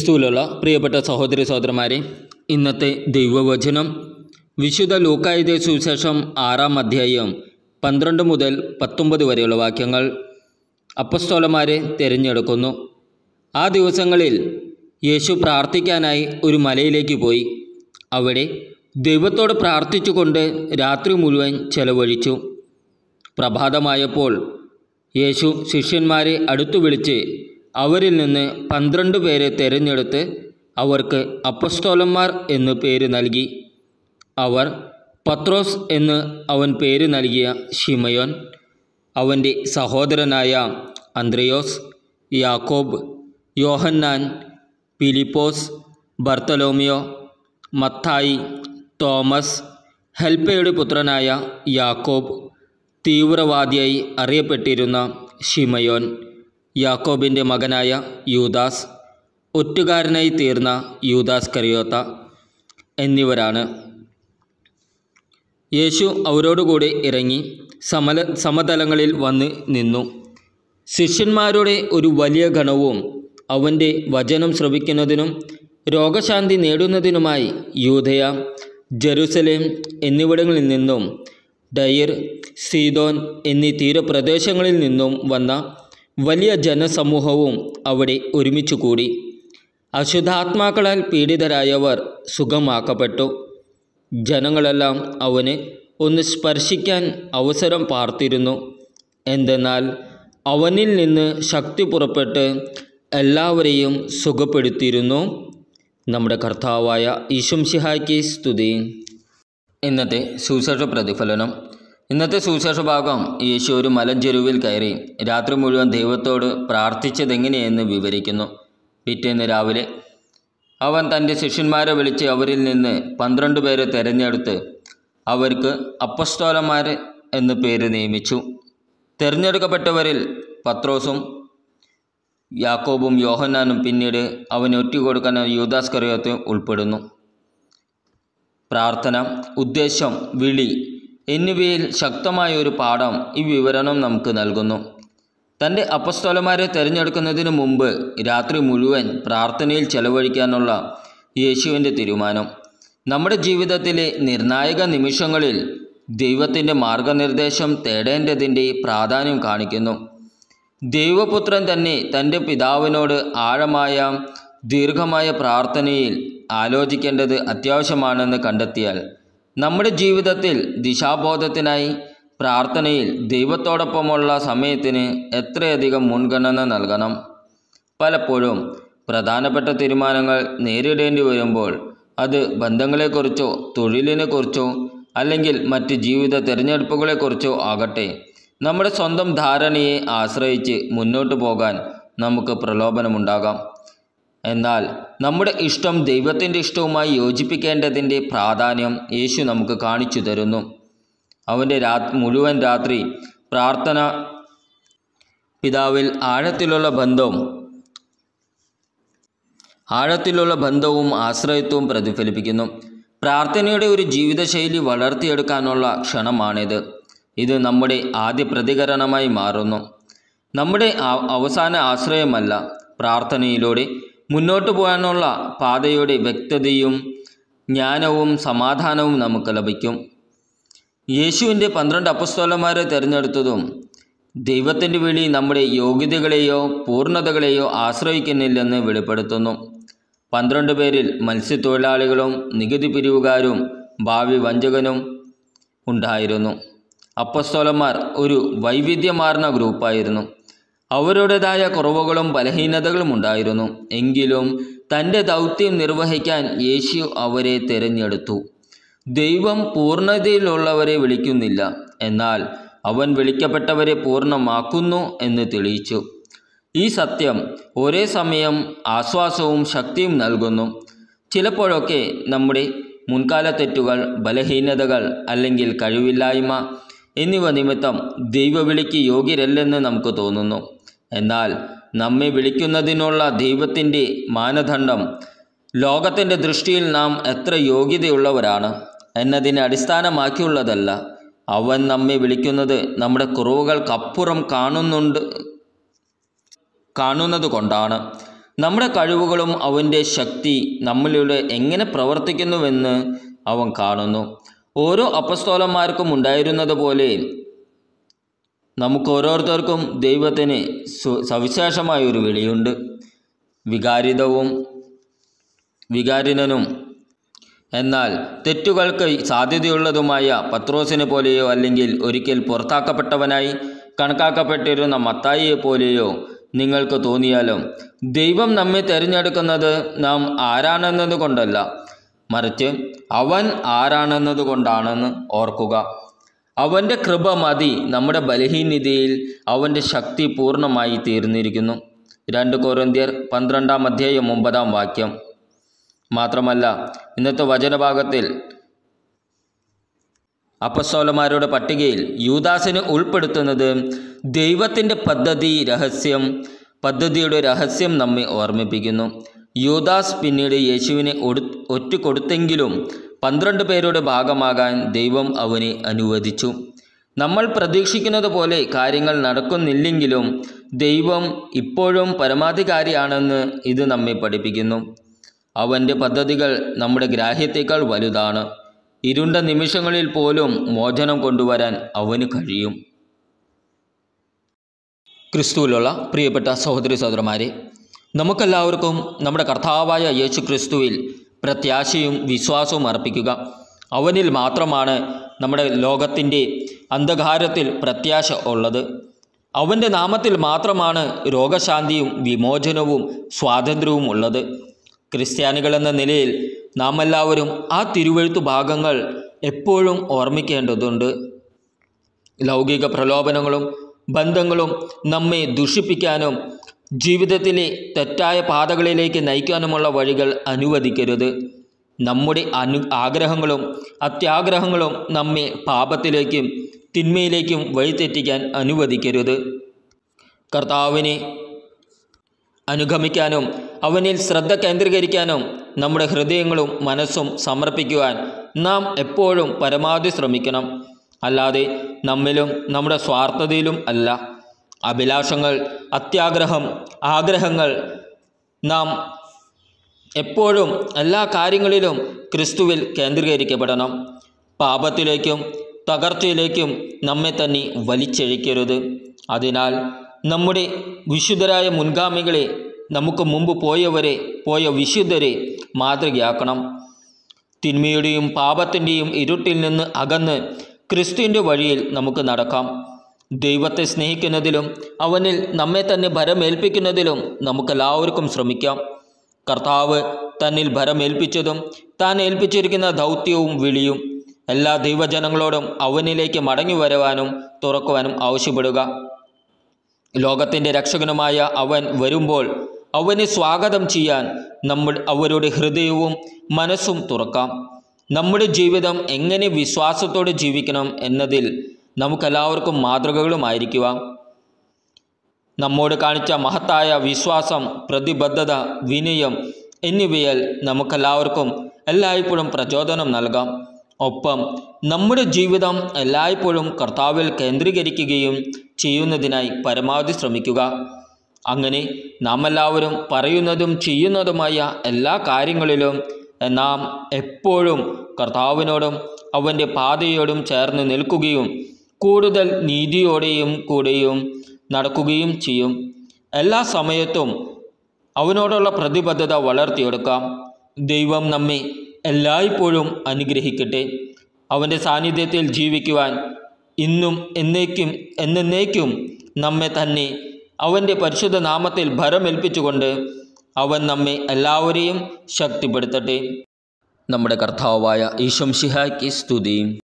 ക്രിസ്തുവിലുള്ള പ്രിയപ്പെട്ട സഹോദരി സഹോദരന്മാരെ ഇന്നത്തെ ദൈവവചനം വിശുദ്ധ ലൂക്കായുടെ സുവിശേഷം ആറാം അധ്യായം പന്ത്രണ്ട് മുതൽ പത്തൊമ്പത് വരെയുള്ള വാക്യങ്ങൾ അപ്പസ്തോലന്മാരെ തിരഞ്ഞെടുക്കുന്നു ആ ദിവസങ്ങളിൽ യേശു പ്രാർത്ഥിക്കാനായി ഒരു മലയിലേക്ക് പോയി അവിടെ ദൈവത്തോട് പ്രാർത്ഥിച്ചുകൊണ്ട് രാത്രി മുഴുവൻ ചെലവഴിച്ചു പ്രഭാതമായപ്പോൾ യേശു ശിഷ്യന്മാരെ അടുത്തു വിളിച്ച് അവരിൽ നിന്ന് പന്ത്രണ്ട് പേരെ തിരഞ്ഞെടുത്ത് അവർക്ക് അപ്പസ്തോലന്മാർ എന്ന് പേര് നൽകി അവർ പത്രോസ് എന്ന് അവൻ പേര് നൽകിയ ഷിമയോൻ അവൻ്റെ സഹോദരനായ അന്ത്രയോസ് യാക്കോബ് യോഹന്നാൻ ഫിലിപ്പോസ് ബർത്തലോമിയോ മത്തായി തോമസ് ഹെൽപ്പയുടെ പുത്രനായ യാക്കോബ് തീവ്രവാദിയായി അറിയപ്പെട്ടിരുന്ന ഷിമയോൻ യാക്കോബിൻ്റെ മകനായ യൂദാസ് ഒറ്റുകാരനായി തീർന്ന യൂദാസ് കറിയോത്ത എന്നിവരാണ് യേശു അവരോടുകൂടി ഇറങ്ങി സമല സമതലങ്ങളിൽ വന്ന് നിന്നു ശിഷ്യന്മാരുടെ ഒരു വലിയ ഗണവും അവൻ്റെ വചനം ശ്രവിക്കുന്നതിനും രോഗശാന്തി നേടുന്നതിനുമായി യൂതയ ജെറുസലേം എന്നിവിടങ്ങളിൽ നിന്നും ഡയർ സീതോൻ എന്നീ തീരപ്രദേശങ്ങളിൽ നിന്നും വന്ന വലിയ ജനസമൂഹവും അവിടെ ഒരുമിച്ച് കൂടി അശുദ്ധാത്മാക്കളാൽ പീഡിതരായവർ സുഖമാക്കപ്പെട്ടു ജനങ്ങളെല്ലാം അവന് ഒന്ന് സ്പർശിക്കാൻ അവസരം പാർത്തിരുന്നു എന്തെന്നാൽ അവനിൽ നിന്ന് ശക്തി പുറപ്പെട്ട് എല്ലാവരെയും സുഖപ്പെടുത്തിയിരുന്നു നമ്മുടെ കർത്താവായ ഈശംഷിഹായ്ക്ക് സ്തുതി ഇന്നത്തെ സുവിശേഷ പ്രതിഫലനം ഇന്നത്തെ സുവിശേഷ ഭാഗം യേശു ഒരു മലഞ്ചെരുവിൽ കയറി രാത്രി മുഴുവൻ ദൈവത്തോട് പ്രാർത്ഥിച്ചതെങ്ങനെയെന്ന് വിവരിക്കുന്നു പിറ്റേന്ന് രാവിലെ അവൻ തൻ്റെ ശിഷ്യന്മാരെ വിളിച്ച് അവരിൽ നിന്ന് പന്ത്രണ്ട് പേരെ തിരഞ്ഞെടുത്ത് അവർക്ക് അപ്പസ്തോലന്മാർ എന്ന് പേര് നിയമിച്ചു തിരഞ്ഞെടുക്കപ്പെട്ടവരിൽ പത്രോസും യാക്കോബും യോഹന്നാനും പിന്നീട് അവന് ഒറ്റുകൊടുക്കാൻ യൂദാസ് കറിയത്തും ഉൾപ്പെടുന്നു പ്രാർത്ഥന ഉദ്ദേശം വിളി എന്നിവയിൽ ശക്തമായ ഒരു പാഠം ഈ വിവരണം നമുക്ക് നൽകുന്നു തൻ്റെ അപ്പസ്തോലന്മാരെ തിരഞ്ഞെടുക്കുന്നതിന് മുമ്പ് രാത്രി മുഴുവൻ പ്രാർത്ഥനയിൽ ചെലവഴിക്കാനുള്ള യേശുവിൻ്റെ തീരുമാനം നമ്മുടെ ജീവിതത്തിലെ നിർണായക നിമിഷങ്ങളിൽ ദൈവത്തിൻ്റെ മാർഗനിർദ്ദേശം തേടേണ്ടതിൻ്റെ പ്രാധാന്യം കാണിക്കുന്നു ദൈവപുത്രൻ തന്നെ തൻ്റെ പിതാവിനോട് ആഴമായ ദീർഘമായ പ്രാർത്ഥനയിൽ ആലോചിക്കേണ്ടത് അത്യാവശ്യമാണെന്ന് കണ്ടെത്തിയാൽ നമ്മുടെ ജീവിതത്തിൽ ദിശാബോധത്തിനായി പ്രാർത്ഥനയിൽ ദൈവത്തോടൊപ്പമുള്ള സമയത്തിന് എത്രയധികം മുൻഗണന നൽകണം പലപ്പോഴും പ്രധാനപ്പെട്ട തീരുമാനങ്ങൾ നേരിടേണ്ടി വരുമ്പോൾ അത് ബന്ധങ്ങളെക്കുറിച്ചോ തൊഴിലിനെക്കുറിച്ചോ അല്ലെങ്കിൽ മറ്റ് ജീവിത തിരഞ്ഞെടുപ്പുകളെക്കുറിച്ചോ ആകട്ടെ നമ്മുടെ സ്വന്തം ധാരണയെ ആശ്രയിച്ച് മുന്നോട്ട് പോകാൻ നമുക്ക് പ്രലോഭനമുണ്ടാകാം എന്നാൽ നമ്മുടെ ഇഷ്ടം ദൈവത്തിൻ്റെ ഇഷ്ടവുമായി യോജിപ്പിക്കേണ്ടതിൻ്റെ പ്രാധാന്യം യേശു നമുക്ക് കാണിച്ചു തരുന്നു അവൻ്റെ രാ മുഴുവൻ രാത്രി പ്രാർത്ഥന പിതാവിൽ ആഴത്തിലുള്ള ബന്ധവും ആഴത്തിലുള്ള ബന്ധവും ആശ്രയത്വവും പ്രതിഫലിപ്പിക്കുന്നു പ്രാർത്ഥനയുടെ ഒരു ജീവിതശൈലി വളർത്തിയെടുക്കാനുള്ള ക്ഷണമാണിത് ഇത് നമ്മുടെ ആദ്യ പ്രതികരണമായി മാറുന്നു നമ്മുടെ അവസാന ആശ്രയമല്ല പ്രാർത്ഥനയിലൂടെ മുന്നോട്ട് പോകാനുള്ള പാതയുടെ വ്യക്തതയും ജ്ഞാനവും സമാധാനവും നമുക്ക് ലഭിക്കും യേശുവിൻ്റെ പന്ത്രണ്ട് അപ്പസ്തോലന്മാരെ തിരഞ്ഞെടുത്തതും ദൈവത്തിൻ്റെ വിളി നമ്മുടെ യോഗ്യതകളെയോ പൂർണ്ണതകളെയോ ആശ്രയിക്കുന്നില്ലെന്ന് വെളിപ്പെടുത്തുന്നു പന്ത്രണ്ട് പേരിൽ മത്സ്യത്തൊഴിലാളികളും നികുതി പിരിവുകാരും ഭാവി വഞ്ചകനും ഉണ്ടായിരുന്നു അപ്പസ്തോലന്മാർ ഒരു വൈവിധ്യമാർന്ന ഗ്രൂപ്പായിരുന്നു അവരുടേതായ കുറവുകളും ബലഹീനതകളും ഉണ്ടായിരുന്നു എങ്കിലും തൻ്റെ ദൗത്യം നിർവഹിക്കാൻ യേശു അവരെ തിരഞ്ഞെടുത്തു ദൈവം പൂർണ്ണതയിലുള്ളവരെ വിളിക്കുന്നില്ല എന്നാൽ അവൻ വിളിക്കപ്പെട്ടവരെ പൂർണ്ണമാക്കുന്നു എന്ന് തെളിയിച്ചു ഈ സത്യം ഒരേ സമയം ആശ്വാസവും ശക്തിയും നൽകുന്നു ചിലപ്പോഴൊക്കെ നമ്മുടെ മുൻകാല തെറ്റുകൾ ബലഹീനതകൾ അല്ലെങ്കിൽ കഴിവില്ലായ്മ എന്നിവ നിമിത്തം ദൈവവിളിക്ക് യോഗ്യരല്ലെന്ന് നമുക്ക് തോന്നുന്നു എന്നാൽ നമ്മെ വിളിക്കുന്നതിനുള്ള ദൈവത്തിൻ്റെ മാനദണ്ഡം ലോകത്തിൻ്റെ ദൃഷ്ടിയിൽ നാം എത്ര യോഗ്യതയുള്ളവരാണ് എന്നതിനെ അടിസ്ഥാനമാക്കിയുള്ളതല്ല അവൻ നമ്മെ വിളിക്കുന്നത് നമ്മുടെ കുറവുകൾക്കപ്പുറം കാണുന്നുണ്ട് കാണുന്നത് കൊണ്ടാണ് നമ്മുടെ കഴിവുകളും അവൻ്റെ ശക്തി നമ്മളിലൂടെ എങ്ങനെ പ്രവർത്തിക്കുന്നുവെന്ന് അവൻ കാണുന്നു ഓരോ അപ്പസ്തോലന്മാർക്കും ഉണ്ടായിരുന്നത് പോലെ നമുക്ക് ഓരോരുത്തർക്കും ദൈവത്തിന് സു- സവിശേഷമായ ഒരു വിളിയുണ്ട് വികാരിതവും വികാരിനനും എന്നാൽ തെറ്റുകൾക്ക് സാധ്യതയുള്ളതുമായ പത്രോസിനെ പോലെയോ അല്ലെങ്കിൽ ഒരിക്കൽ പുറത്താക്കപ്പെട്ടവനായി കണക്കാക്കപ്പെട്ടിരുന്ന മത്തായിയെ പോലെയോ നിങ്ങൾക്ക് തോന്നിയാലും ദൈവം നമ്മെ തിരഞ്ഞെടുക്കുന്നത് നാം ആരാണെന്നത് കൊണ്ടല്ല മറിച്ച് അവൻ ആരാണെന്നത് കൊണ്ടാണെന്ന് ഓർക്കുക അവൻ്റെ കൃപ മതി നമ്മുടെ ബലഹീനതയിൽ അവൻ്റെ ശക്തി പൂർണ്ണമായി തീർന്നിരിക്കുന്നു രണ്ട് കൊറിന്ത്യർ പന്ത്രണ്ടാം അധ്യായം ഒമ്പതാം വാക്യം മാത്രമല്ല ഇന്നത്തെ വചനഭാഗത്തിൽ അപ്പസ്തോലന്മാരുടെ പട്ടികയിൽ യൂദാസിനെ ഉൾപ്പെടുത്തുന്നത് ദൈവത്തിൻ്റെ പദ്ധതി രഹസ്യം പദ്ധതിയുടെ രഹസ്യം നമ്മെ ഓർമ്മിപ്പിക്കുന്നു യൂദാസ് പിന്നീട് യേശുവിനെ ഒടു ഒറ്റുകൊടുത്തെങ്കിലും പന്ത്രണ്ട് പേരുടെ ഭാഗമാകാൻ ദൈവം അവനെ അനുവദിച്ചു നമ്മൾ പ്രതീക്ഷിക്കുന്നത് പോലെ കാര്യങ്ങൾ നടക്കുന്നില്ലെങ്കിലും ദൈവം ഇപ്പോഴും പരമാധികാരിയാണെന്ന് ഇത് നമ്മെ പഠിപ്പിക്കുന്നു അവൻ്റെ പദ്ധതികൾ നമ്മുടെ ഗ്രാഹ്യത്തേക്കാൾ വലുതാണ് ഇരുണ്ട നിമിഷങ്ങളിൽ പോലും മോചനം കൊണ്ടുവരാൻ അവന് കഴിയും ക്രിസ്തുവിലുള്ള പ്രിയപ്പെട്ട സഹോദരി സഹോദരന്മാരെ നമുക്കെല്ലാവർക്കും നമ്മുടെ കർത്താവായ യേശു ക്രിസ്തുവിൽ പ്രത്യാശയും വിശ്വാസവും അർപ്പിക്കുക അവനിൽ മാത്രമാണ് നമ്മുടെ ലോകത്തിൻ്റെ അന്ധകാരത്തിൽ പ്രത്യാശ ഉള്ളത് അവൻ്റെ നാമത്തിൽ മാത്രമാണ് രോഗശാന്തിയും വിമോചനവും സ്വാതന്ത്ര്യവും ഉള്ളത് ക്രിസ്ത്യാനികൾ എന്ന നിലയിൽ നാം എല്ലാവരും ആ തിരുവഴുത്തു ഭാഗങ്ങൾ എപ്പോഴും ഓർമ്മിക്കേണ്ടതുണ്ട് ലൗകിക പ്രലോഭനങ്ങളും ബന്ധങ്ങളും നമ്മെ ദുഷിപ്പിക്കാനും ജീവിതത്തിലെ തെറ്റായ പാതകളിലേക്ക് നയിക്കാനുമുള്ള വഴികൾ അനുവദിക്കരുത് നമ്മുടെ അനു ആഗ്രഹങ്ങളും അത്യാഗ്രഹങ്ങളും നമ്മെ പാപത്തിലേക്കും തിന്മയിലേക്കും വഴിതെറ്റിക്കാൻ അനുവദിക്കരുത് കർത്താവിനെ അനുഗമിക്കാനും അവനിൽ ശ്രദ്ധ കേന്ദ്രീകരിക്കാനും നമ്മുടെ ഹൃദയങ്ങളും മനസ്സും സമർപ്പിക്കുവാൻ നാം എപ്പോഴും പരമാവധി ശ്രമിക്കണം അല്ലാതെ നമ്മിലും നമ്മുടെ സ്വാർത്ഥതയിലും അല്ല അഭിലാഷങ്ങൾ അത്യാഗ്രഹം ആഗ്രഹങ്ങൾ നാം എപ്പോഴും എല്ലാ കാര്യങ്ങളിലും ക്രിസ്തുവിൽ കേന്ദ്രീകരിക്കപ്പെടണം പാപത്തിലേക്കും തകർച്ചയിലേക്കും നമ്മെ തന്നെ വലിച്ചഴിക്കരുത് അതിനാൽ നമ്മുടെ വിശുദ്ധരായ മുൻഗാമികളെ നമുക്ക് മുമ്പ് പോയവരെ പോയ വിശുദ്ധരെ മാതൃകയാക്കണം തിന്മയുടെയും പാപത്തിൻ്റെയും ഇരുട്ടിൽ നിന്ന് അകന്ന് ക്രിസ്തുവിൻ്റെ വഴിയിൽ നമുക്ക് നടക്കാം ദൈവത്തെ സ്നേഹിക്കുന്നതിലും അവനിൽ നമ്മെ തന്നെ ഭരമേൽപ്പിക്കുന്നതിലും നമുക്കെല്ലാവർക്കും ശ്രമിക്കാം കർത്താവ് തന്നിൽ ഭരമേൽപ്പിച്ചതും താൻ ഏൽപ്പിച്ചിരിക്കുന്ന ദൗത്യവും വിളിയും എല്ലാ ദൈവജനങ്ങളോടും അവനിലേക്ക് മടങ്ങി വരുവാനും തുറക്കുവാനും ആവശ്യപ്പെടുക ലോകത്തിൻ്റെ രക്ഷകനുമായ അവൻ വരുമ്പോൾ അവനെ സ്വാഗതം ചെയ്യാൻ നമ്മൾ അവരുടെ ഹൃദയവും മനസ്സും തുറക്കാം നമ്മുടെ ജീവിതം എങ്ങനെ വിശ്വാസത്തോടെ ജീവിക്കണം എന്നതിൽ നമുക്കെല്ലാവർക്കും മാതൃകകളുമായിരിക്കുക നമ്മോട് കാണിച്ച മഹത്തായ വിശ്വാസം പ്രതിബദ്ധത വിനയം എന്നിവയാൽ നമുക്കെല്ലാവർക്കും എല്ലായ്പ്പോഴും പ്രചോദനം നൽകാം ഒപ്പം നമ്മുടെ ജീവിതം എല്ലായ്പ്പോഴും കർത്താവിൽ കേന്ദ്രീകരിക്കുകയും ചെയ്യുന്നതിനായി പരമാവധി ശ്രമിക്കുക അങ്ങനെ നാം എല്ലാവരും പറയുന്നതും ചെയ്യുന്നതുമായ എല്ലാ കാര്യങ്ങളിലും നാം എപ്പോഴും കർത്താവിനോടും അവൻ്റെ പാതയോടും ചേർന്ന് നിൽക്കുകയും കൂടുതൽ നീതിയോടെയും കൂടെയും നടക്കുകയും ചെയ്യും എല്ലാ സമയത്തും അവനോടുള്ള പ്രതിബദ്ധത വളർത്തിയെടുക്കാം ദൈവം നമ്മെ എല്ലായ്പ്പോഴും അനുഗ്രഹിക്കട്ടെ അവൻ്റെ സാന്നിധ്യത്തിൽ ജീവിക്കുവാൻ ഇന്നും എന്നേക്കും എന്നേക്കും നമ്മെ തന്നെ അവൻ്റെ പരിശുദ്ധ നാമത്തിൽ ഭരമേൽപ്പിച്ചുകൊണ്ട് അവൻ നമ്മെ എല്ലാവരെയും ശക്തിപ്പെടുത്തട്ടെ നമ്മുടെ കർത്താവായ ഈശംഷിഹായ്ക്ക് സ്തുതിയും